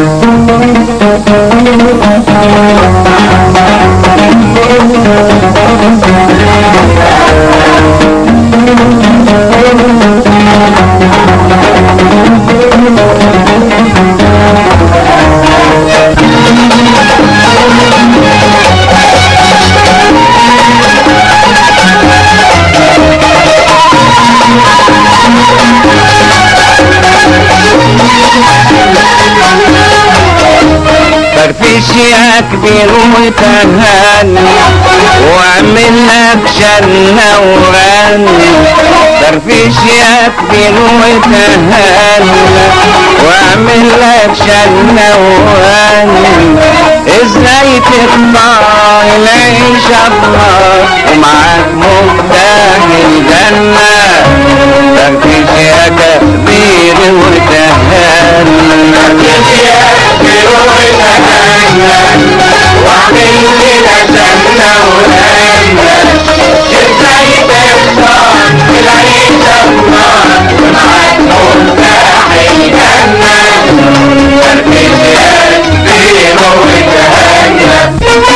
فرفش يا كبير وتهني واعمل لك جنة وغني فرفش يا كبير وتهني واعمل لك جنة وغني ازاي تختار العيشة بنار ومعاك مفتاح الجنة فرفش يا كبير وتهني فرفش يا كبير وتهني واعمل لنا جنة وغنى ازاي تختار العيشة بنار ومعاك مفتاح الجنة فرفش يا كبير وتهني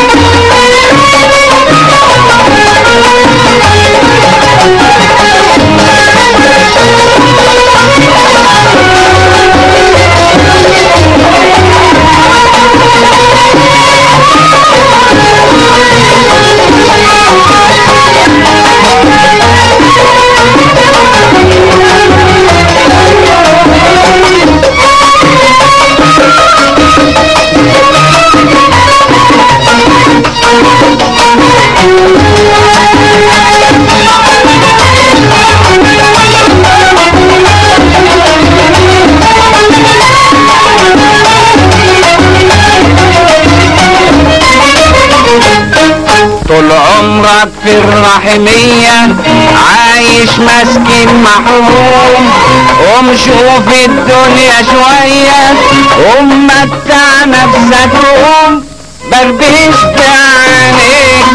طول عمرك في الرحمية عايش مسكين محروم قوم شوف الدنيا شوية ومتع نفسك وقوم بربش عليك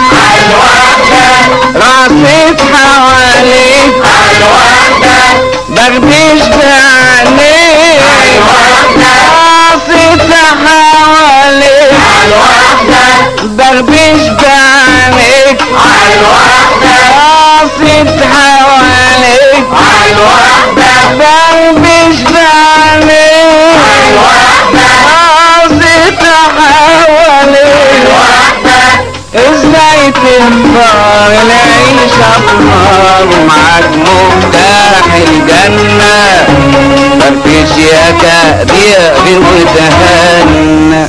راسك حواليك بربش عليك راسك حواليك بربش بعينيك قاصد حواليك بربش بعينيك قاصد حواليك ازاي تختار العيشة بنار ومعاك مفتاح الجنة فرفش يا كبير وتهنى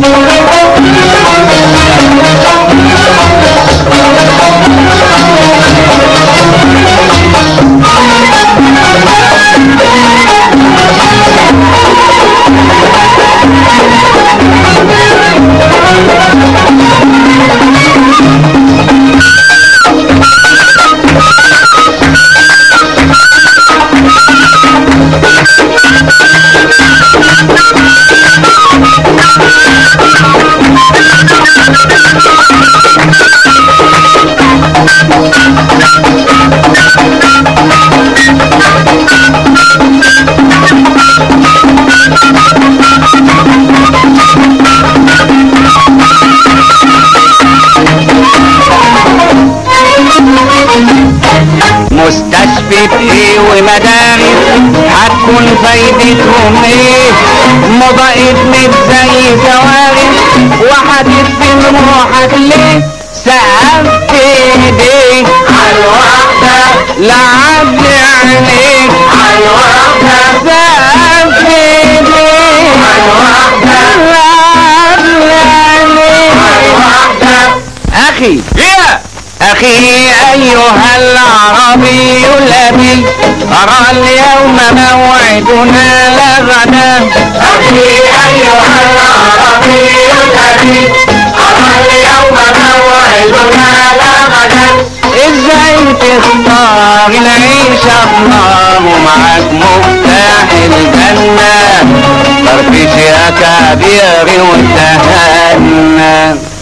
مستشفى ايه ومدارس هتكون فايدتهم ايه موضة ادمت زي كوارث وهتدفن روحك ليه سقفت ايديك عالواحدة لعب عينيك عالواحدة سقفت ايديك عالواحدة لعب عينيك عالواحدة اخي يا اخي ايها العربي الذي ارى اليوم موعدنا لغدا اخي ايها العربي الذي ارى اليوم موعدنا لغدا ازاي تختار العيشة بنار ومعاك مفتاح الجنة فرفش يا كبير وتهنى